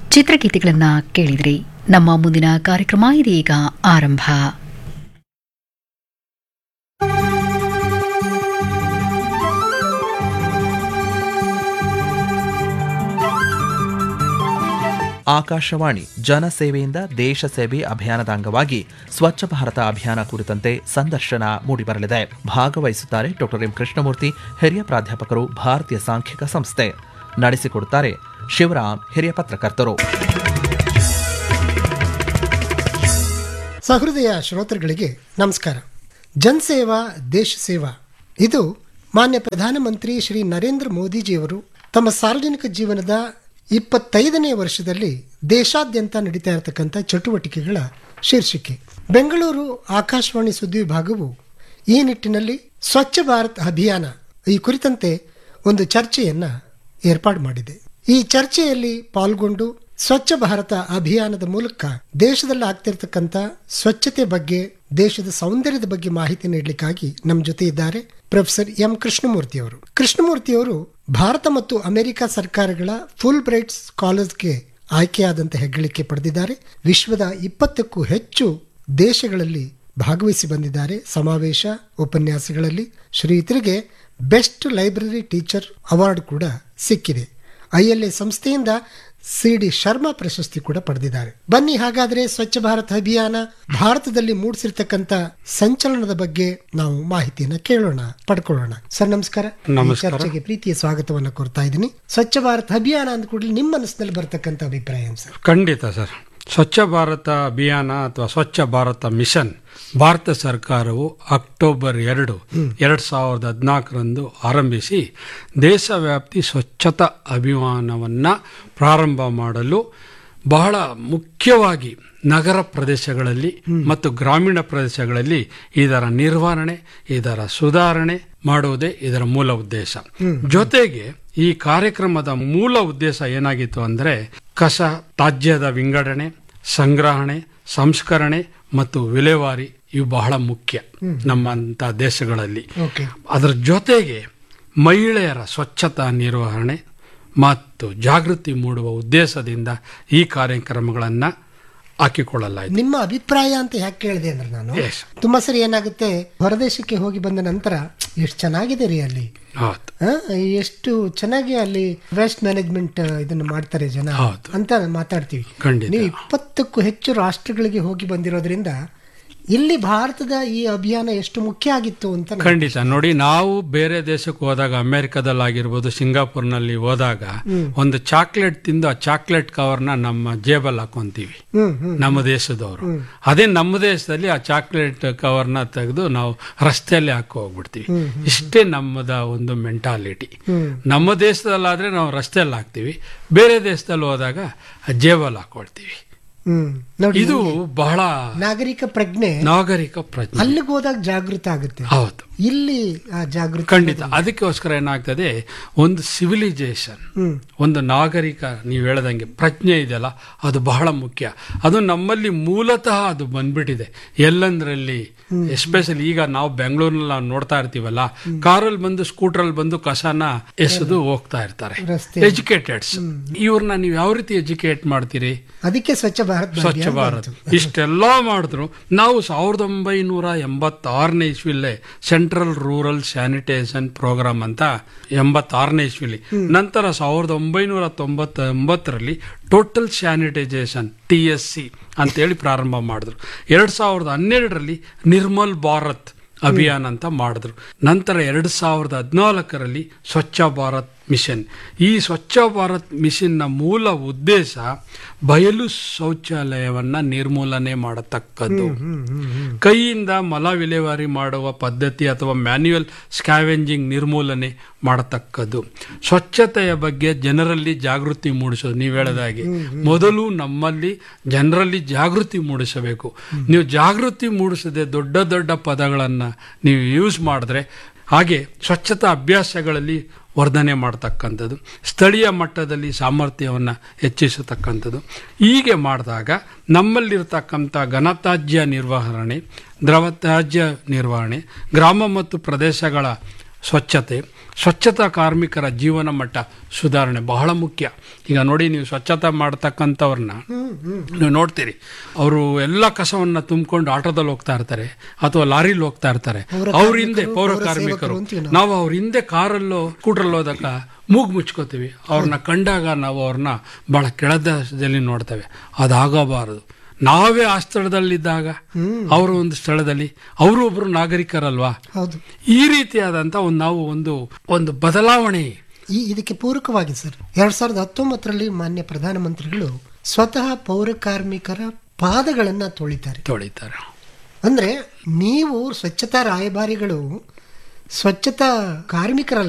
ಚಿತ್ರಗೀತೆಗಳನ್ನ ಕೇಳಿದ್ರಿ ನಮ್ಮ ಮುಂದಿನ ಕಾರ್ಯಕ್ರಮ ಇದೀಗ ಆರಂಭ ಆಕಾಶವಾಣಿ ಜನಸೇವೆಯಿಂದ ದೇಶ ಸೇವೆ ಅಭಿಯಾನದ ಅಂಗವಾಗಿ ಸ್ವಚ್ಛ ಭಾರತ ಅಭಿಯಾನ ಕುರಿತಂತೆ ಸಂದರ್ಶನ ಮೂಡಿಬರಲಿದೆ ಭಾಗವಹಿಸುತ್ತಾರೆ ಡಾಕ್ಟರ್ ಎಂ ಕೃಷ್ಣಮೂರ್ತಿ ಹಿರಿಯ ಪ್ರಾಧ್ಯಾಪಕರು ಭಾರತೀಯ ಸಾಂಖ್ಯಿಕ ಸಂಸ್ಥೆ ನಡೆಸಿಕೊಡುತ್ತಾರೆ ಶಿವರಾಮ್ ಹಿರಿಯ ಪತ್ರಕರ್ತರು ಸಹೃದಯ ಶ್ರೋತೃಗಳಿಗೆ ನಮಸ್ಕಾರ ಜನಸೇವಾ ದೇಶ ಸೇವಾ ಇದು ಮಾನ್ಯ ಪ್ರಧಾನಮಂತ್ರಿ ಶ್ರೀ ನರೇಂದ್ರ ಮೋದಿಜಿಯವರು ತಮ್ಮ ಸಾರ್ವಜನಿಕ ಜೀವನದ ಇಪ್ಪತ್ತೈದನೇ ವರ್ಷದಲ್ಲಿ ದೇಶಾದ್ಯಂತ ನಡೀತಾ ಇರತಕ್ಕಂಥ ಚಟುವಟಿಕೆಗಳ ಶೀರ್ಷಿಕೆ ಬೆಂಗಳೂರು ಆಕಾಶವಾಣಿ ಸುದ್ದಿ ವಿಭಾಗವು ಈ ನಿಟ್ಟಿನಲ್ಲಿ ಸ್ವಚ್ಛ ಭಾರತ್ ಅಭಿಯಾನ ಈ ಕುರಿತಂತೆ ಒಂದು ಚರ್ಚೆಯನ್ನ ಏರ್ಪಾಡು ಮಾಡಿದೆ ಈ ಚರ್ಚೆಯಲ್ಲಿ ಪಾಲ್ಗೊಂಡು ಸ್ವಚ್ಛ ಭಾರತ ಅಭಿಯಾನದ ಮೂಲಕ ದೇಶದಲ್ಲಿ ಆಗ್ತಿರ್ತಕ್ಕಂಥ ಸ್ವಚ್ಛತೆ ಬಗ್ಗೆ ದೇಶದ ಸೌಂದರ್ಯದ ಬಗ್ಗೆ ಮಾಹಿತಿ ನೀಡಲಿಕ್ಕಾಗಿ ನಮ್ಮ ಜೊತೆ ಇದ್ದಾರೆ ಪ್ರೊಫೆಸರ್ ಎಂ ಕೃಷ್ಣಮೂರ್ತಿ ಅವರು ಕೃಷ್ಣಮೂರ್ತಿ ಅವರು ಭಾರತ ಮತ್ತು ಅಮೆರಿಕ ಸರ್ಕಾರಗಳ ಫುಲ್ ಬ್ರೈಟ್ ಸ್ಕಾಲರ್ಸ್ಗೆ ಆಯ್ಕೆಯಾದಂತ ಹೆಗ್ಗಳಿಕೆ ಪಡೆದಿದ್ದಾರೆ ವಿಶ್ವದ ಇಪ್ಪತ್ತಕ್ಕೂ ಹೆಚ್ಚು ದೇಶಗಳಲ್ಲಿ ಭಾಗವಹಿಸಿ ಬಂದಿದ್ದಾರೆ ಸಮಾವೇಶ ಉಪನ್ಯಾಸಗಳಲ್ಲಿ ಶ್ರೀಯುತರಿಗೆ ಬೆಸ್ಟ್ ಲೈಬ್ರರಿ ಟೀಚರ್ ಅವಾರ್ಡ್ ಕೂಡ ಸಿಕ್ಕಿದೆ ಐಎಲ್ಎ ಸಂಸ್ಥೆಯಿಂದ ಸಿ ಡಿ ಶರ್ಮಾ ಪ್ರಶಸ್ತಿ ಕೂಡ ಪಡೆದಿದ್ದಾರೆ ಬನ್ನಿ ಹಾಗಾದ್ರೆ ಸ್ವಚ್ಛ ಭಾರತ್ ಅಭಿಯಾನ ಭಾರತದಲ್ಲಿ ಮೂಡಿಸಿರ್ತಕ್ಕಂಥ ಸಂಚಲನದ ಬಗ್ಗೆ ನಾವು ಮಾಹಿತಿಯನ್ನ ಕೇಳೋಣ ಪಡ್ಕೊಳ್ಳೋಣ ಸರ್ ನಮಸ್ಕಾರ ಈ ಚರ್ಚೆಗೆ ಪ್ರೀತಿಯ ಸ್ವಾಗತವನ್ನ ಕೋರ್ತಾ ಇದ್ದೀನಿ ಸ್ವಚ್ಛ ಭಾರತ್ ಅಭಿಯಾನ ಅಂದ ಕೂಡಲೇ ನಿಮ್ಮ ಮನಸ್ಸಿನಲ್ಲಿ ಬರ್ತಕ್ಕಂಥ ಅಭಿಪ್ರಾಯ ಏನು ಸರ್ ಖಂಡಿತ ಸರ್ ಸ್ವಚ್ಛ ಭಾರತ ಅಭಿಯಾನ ಅಥವಾ ಸ್ವಚ್ಛ ಭಾರತ ಮಿಷನ್ ಭಾರತ ಸರ್ಕಾರವು ಅಕ್ಟೋಬರ್ ಎರಡು ಎರಡ್ ಸಾವಿರದ ಹದಿನಾಲ್ಕರಂದು ಆರಂಭಿಸಿ ದೇಶವ್ಯಾಪ್ತಿ ಸ್ವಚ್ಛತಾ ಅಭಿಯಾನವನ್ನ ಪ್ರಾರಂಭ ಮಾಡಲು ಬಹಳ ಮುಖ್ಯವಾಗಿ ನಗರ ಪ್ರದೇಶಗಳಲ್ಲಿ ಮತ್ತು ಗ್ರಾಮೀಣ ಪ್ರದೇಶಗಳಲ್ಲಿ ಇದರ ನಿರ್ವಹಣೆ ಇದರ ಸುಧಾರಣೆ ಮಾಡುವುದೇ ಇದರ ಮೂಲ ಉದ್ದೇಶ ಜೊತೆಗೆ ಈ ಕಾರ್ಯಕ್ರಮದ ಮೂಲ ಉದ್ದೇಶ ಏನಾಗಿತ್ತು ಅಂದ್ರೆ ಕಸ ತ್ಯಾಜ್ಯದ ವಿಂಗಡಣೆ ಸಂಗ್ರಹಣೆ ಸಂಸ್ಕರಣೆ ಮತ್ತು ವಿಲೇವಾರಿ ಇವು ಬಹಳ ಮುಖ್ಯ ನಮ್ಮಂತ ದೇಶಗಳಲ್ಲಿ ಓಕೆ ಅದರ ಜೊತೆಗೆ ಮಹಿಳೆಯರ ಸ್ವಚ್ಛತಾ ನಿರ್ವಹಣೆ ಮತ್ತು ಜಾಗೃತಿ ಮೂಡುವ ಉದ್ದೇಶದಿಂದ ಈ ಕಾರ್ಯಕ್ರಮಗಳನ್ನು ಹಾಕಿಕೊಳ್ಳಲಾಯಿತು ನಿಮ್ಮ ಅಭಿಪ್ರಾಯ ಅಂತ ಯಾಕೆ ಕೇಳಿದೆ ಅಂದ್ರೆ ನಾನು Yes. ತುಂಬಾ ಸರಿ ಏನಾಗುತ್ತೆ ಹೊರದೇಶಕ್ಕೆ ಹೋಗಿ ಬಂದ ನಂತರ ಎಷ್ಟು ಚೆನ್ನಾಗಿದೆ ರೀ ಅಲ್ಲಿ ಹೌದು ಆ, ಎಷ್ಟು ಚೆನ್ನಾಗಿ ಅಲ್ಲಿ ವೇಸ್ಟ್ ಮ್ಯಾನೇಜ್ಮೆಂಟ್ ಇದನ್ನ ಮಾಡ್ತಾರೆ ಜನ ಹೌದು. ಅಂತ ಮಾತಾಡ್ತೀವಿ ಖಂಡಿತ. ನೀವು ಇಪ್ಪತ್ತಕ್ಕೂ ಹೆಚ್ಚು ರಾಷ್ಟ್ರಗಳಿಗೆ ಹೋಗಿ ಬಂದಿರೋದ್ರಿಂದ ಇಲ್ಲಿ ಭಾರತದ ಈ ಅಭಿಯಾನ ಎಷ್ಟು ಮುಖ್ಯ ಆಗಿತ್ತು ಅಂತ ನಾನು- ಖಂಡಿತ ನೋಡಿ ನಾವು ಬೇರೆ ದೇಶಕ್ಕೆ ಹೋದಾಗ ಅಮೆರಿಕದಲ್ಲಾಗಿರ್ಬೋದು ಸಿಂಗಾಪುರ್ನಲ್ಲಿ ಹೋದಾಗ ಒಂದು ಚಾಕ್ಲೇಟ್ ತಿಂದು ಆ ಚಾಕ್ಲೇಟ್ ಕವರ್ನ ನಮ್ಮ ಜೇಬಲ್ಲಿ ಹಾಕೊಂತೀವಿ ಹ್ಮ್ ಹ್ಮ್ ನಮ್ಮ ದೇಶದವರು ಅದೇ ನಮ್ಮ ದೇಶದಲ್ಲಿ ಆ ಚಾಕ್ಲೇಟ್ ಕವರ್ನ ತೆಗೆದು ನಾವು ರಸ್ತೆಯಲ್ಲಿ ಹಾಕಿ ಹೋಗ್ಬಿಡ್ತೀವಿ ಇಷ್ಟೇ ನಮ್ಮದ ಒಂದು ಮೆಂಟಾಲಿಟಿ ನಮ್ಮ ದೇಶದಲ್ಲಾದ್ರೆ ನಾವು ರಸ್ತೆಯಲ್ಲಿ ಹಾಕ್ತೀವಿ ಬೇರೆ ದೇಶದಲ್ಲಿ ಹೋದಾಗ ಆ ಜೇಬಲ್ಲಿ ಹಾಕೊಳ್ತೀವಿ ಹ್ಮ್ ನೋಡಿ ಇದು ಬಹಳ ನಾಗರಿಕ ಪ್ರಜ್ಞೆ ನಾಗರಿಕ ಪ್ರಜ್ಞೆ ಅಲ್ಲಿಗೆ ಹೋದಾಗ ಜಾಗೃತ ಆಗುತ್ತೆ ಹೌದು ಇಲ್ಲಿ ಆ ಜಾಗೃತಿ ಖಂಡಿತ ಅದಕ್ಕೋಸ್ಕರ ಏನಾಗ್ತದೆ ಒಂದು ಸಿವಿಲೈಸೇಷನ್ ಹ್ಮ್ ಒಂದು ನಾಗರಿಕ ನೀವು ಹೇಳದಂಗೆ ಪ್ರಜ್ಞೆ ಇದೆಯಲ್ಲ ಅದು ಬಹಳ ಮುಖ್ಯ ಅದು ನಮ್ಮಲ್ಲಿ ಮೂಲತಃ ಅದು ಬಂದ್ಬಿಟ್ಟಿದೆ ಎಲ್ಲಂದ್ರಲ್ಲಿ ಎಸ್ಪೆಷಲಿ ಈಗ ನಾವು ಬೆಂಗಳೂರಿನಲ್ಲಿ ನಾವು ನೋಡ್ತಾ ಇರ್ತೀವಲ್ಲ ಕಾರಲ್ಲಿ ಬಂದು ಸ್ಕೂಟ್ರಲ್ಲಿ ಬಂದು ಕಸನ ಎಸೆದು ಹೋಗ್ತಾ ಇರ್ತಾರೆ ರಸ್ತೆ ಎಜುಕೇಟೆಡ್ಸ್ ಇವ್ರನ್ನ ನೀವು ಯಾವ ರೀತಿ ಎಜುಕೇಟ್ ಮಾಡ್ತೀರಿ ಅದಕ್ಕೆ ಸ್ವಚ್ಛ ಭಾರತ್ ಸ್ವಚ್ಛ ಅಭಿಯಾನ ಭಾರತ್ ಬಂತು. ಇಷ್ಟೆಲ್ಲ ಮಾಡಿದ್ರು ನಾವು ಸಾವಿರದ ಒಂಬೈನೂರ ಎಂಬತ್ತಾರನೇ ಇಸ್ವಿಲೇ ಸೆಂಟ್ರಲ್ ರೂರಲ್ ಸ್ಯಾನಿಟೇಷನ್ ಪ್ರೋಗ್ರಾಮ್ ಅಂತ ಎಂಬತ್ತಾರನೇ ಇಸ್ವಿಲಿ ನಂತರ ಸಾವಿರದ ಒಂಬೈನೂರ ತೊಂಬತ್ತೊಂಬತ್ತರಲ್ಲಿ total sanitisation T S C ಅಂತೇಳಿ ಪ್ರಾರಂಭ ಮಾಡಿದ್ರು ಎರಡ್ ಸಾವಿರದ ಹನ್ನೆರಡರಲ್ಲಿ ನಿರ್ಮಲ್ ಭಾರತ್ ಅಭಿಯಾನ ಅಂತ ಮಾಡಿದ್ರು ನಂತರ ಎರಡು ಸಾವಿರದ ಹದಿನಾಲ್ಕರಲ್ಲಿ ಸ್ವಚ್ಛ ಭಾರತ್ ಮಿಷನ್ ಈ ಸ್ವಚ್ಛ ಭಾರತ್ ಮಿಷನ್ನ ಮೂಲ ಉದ್ದೇಶ ಬಯಲು ಶೌಚಾಲಯವನ್ನ ನಿರ್ಮೂಲನೆ ಮಾಡತಕ್ಕದ್ದು ಕೈಯಿಂದ ಮಲ ವಿಲೇವಾರಿ ಮಾಡುವ ಪದ್ಧತಿ ಅಥವಾ ಮ್ಯಾನ್ಯುಯಲ್ ಸ್ಕ್ಯಾವೆಂಜಿಂಗ್ ನಿರ್ಮೂಲನೆ ಮಾಡತಕ್ಕದ್ದು ಸ್ವಚ್ಛತೆಯ ಬಗ್ಗೆ ಜನರಲ್ಲಿ ಜಾಗೃತಿ ಮೂಡಿಸೋದು ನೀವು ಹೇಳದ ಹಾಗೆ ಮೊದಲು ನಮ್ಮಲ್ಲಿ ಜನರಲ್ಲಿ ಜಾಗೃತಿ ಮೂಡಿಸಬೇಕು ನೀವು ಜಾಗೃತಿ ಮೂಡಿಸದೆ ದೊಡ್ಡ ದೊಡ್ಡ ಪದಗಳನ್ನ ನೀವು ಯೂಸ್ ಮಾಡಿದ್ರೆ ಹಾಗೆ ಸ್ವಚ್ಛತಾ ಅಭ್ಯಾಸಗಳಲ್ಲಿ ವರ್ಧನೆ ಮಾಡ್ತಕ್ಕಂಥದ್ದು ಸ್ಥಳೀಯ ಮಟ್ಟದಲ್ಲಿ ಸಾಮರ್ಥ್ಯವನ್ನು ಹೆಚ್ಚಿಸತಕ್ಕಂಥದ್ದು ಹೀಗೆ ಮಾಡಿದಾಗ ನಮ್ಮಲ್ಲಿರ್ತಕ್ಕಂಥ ಘನತ್ಯಾಜ್ಯ ನಿರ್ವಹಣೆ ದ್ರವ ತ್ಯಾಜ್ಯ ನಿರ್ವಹಣೆ ಗ್ರಾಮ ಮತ್ತು ಪ್ರದೇಶಗಳ ಸ್ವಚ್ಛತೆ ಸ್ವಚ್ಛತಾ ಕಾರ್ಮಿಕರ ಜೀವನ ಮಟ್ಟ ಸುಧಾರಣೆ ಬಹಳ ಮುಖ್ಯ ಈಗ ನೋಡಿ ನೀವು ಸ್ವಚ್ಛತಾ ಮಾಡ್ತಕ್ಕಂಥವ್ರನ್ನ ನೀವು ನೋಡ್ತೀರಿ ಅವರು ಎಲ್ಲ ಕಸವನ್ನ ತುಂಬಿಕೊಂಡು ಆಟೋದಲ್ಲಿ ಹೋಗ್ತಾ ಇರ್ತಾರೆ ಅಥವಾ ಲಾರಿಲಿ ಹೋಗ್ತಾ ಇರ್ತಾರೆ ಪೌರ ಅವ್ರ ಹಿಂದೆ ಕಾರ್ಮಿಕರು, ಪೌರ ಪೌರ ಕಾರ್ಮಿಕರು ಸೇವಕರು ಅಂತೀವಿ ನಾವು. ನಾವು ಅವ್ರ ಹಿಂದೆ ಕಾರಲ್ಲೋ ಸ್ಕೂಟ್ರಲ್ಲಿ ಹೋದಾಗ ಮೂಗು ಮುಚ್ಕೋತೀವಿ ಅವ್ರನ್ನ ಕಂಡಾಗ ನಾವು ಅವ್ರನ್ನ ಬಹಳ ಕೆಳದದಲ್ಲಿ ನೋಡ್ತೇವೆ ಅದಾಗಬಾರದು ನಾವೇ ಆ ಸ್ಥಳದಲ್ಲಿದ್ದಾಗ ಅವರು ಒಂದು ಸ್ಥಳದಲ್ಲಿ ಅವರು ಒಬ್ರು ನಾಗರಿಕರಲ್ವಾ ಹೌದು ಈ ರೀತಿಯಾದಂತ ಒಂದು ನಾವು ಒಂದು ಒಂದು ಬದಲಾವಣೆ ಈ ಇದಕ್ಕೆ ಪೂರಕವಾಗಿ ಸರ್ ಎರಡ್ ಸಾವಿರದ ಹತ್ತೊಂಬತ್ತರಲ್ಲಿ ಮಾನ್ಯ ಪ್ರಧಾನಮಂತ್ರಿಗಳು ಸ್ವತಃ ಪೌರ ಕಾರ್ಮಿಕರ ಪಾದಗಳನ್ನ ತೊಳಿತಾರೆ ತೊಳಿತಾರೆ ಅಂದ್ರೆ ನೀವು ಸ್ವಚ್ಛತಾ ರಾಯಭಾರಿಗಳು ಸ್ವಚ್ಛತಾ ಕಾರ್ಮಿಕರಲ್ಲ